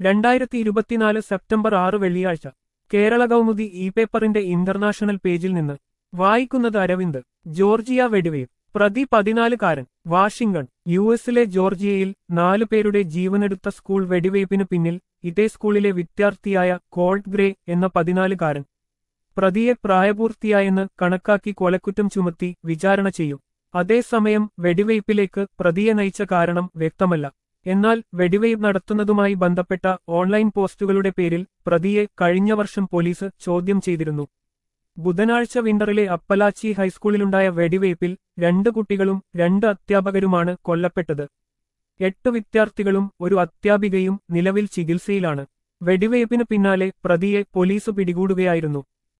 രണ്ടായിരത്തി ഇരുപത്തിനാല് സെപ്റ്റംബർ ആറ് വെള്ളിയാഴ്ച കേരള കൗമുദി ഇ പേപ്പറിന്റെ ഇന്റർനാഷണൽ പേജിൽ നിന്ന് വായിക്കുന്നത് അരവിന്ദ് ജോർജിയ വെടിവെയ്പ് പ്രതി പതിനാലുകാരൻ വാഷിംഗ്ടൺ യു എസിലെ ജോർജിയയിൽ നാലു പേരുടെ ജീവനെടുത്ത സ്കൂൾ വെടിവയ്പ്പിന് പിന്നിൽ ഇതേ സ്കൂളിലെ വിദ്യാർത്ഥിയായ കോൾട്ട് ഗ്രേ എന്ന പതിനാലുകാരൻ പ്രതിയെ പ്രായപൂർത്തിയായെന്ന് കണക്കാക്കി കൊലക്കുറ്റം ചുമത്തി വിചാരണ ചെയ്യും അതേസമയം വെടിവയ്പ്പിലേക്ക് പ്രതിയെ നയിച്ച കാരണം വ്യക്തമല്ല എന്നാൽ വെടിവയ്പ് നടത്തുന്നതുമായി ബന്ധപ്പെട്ട ഓൺലൈൻ പോസ്റ്റുകളുടെ പേരിൽ പ്രതിയെ കഴിഞ്ഞ വർഷം പോലീസ് ചോദ്യം ചെയ്തിരുന്നു ബുധനാഴ്ച വിന്ററിലെ അപ്പലാച്ചി ഹൈസ്കൂളിലുണ്ടായ വെടിവയ്പിൽ രണ്ട് കുട്ടികളും രണ്ട് അധ്യാപകരുമാണ് കൊല്ലപ്പെട്ടത് എട്ട് വിദ്യാർത്ഥികളും ഒരു അധ്യാപികയും നിലവിൽ ചികിത്സയിലാണ് വെടിവയ്പിന് പിന്നാലെ പ്രതിയെ പോലീസ് പിടികൂടുകയായിരുന്നു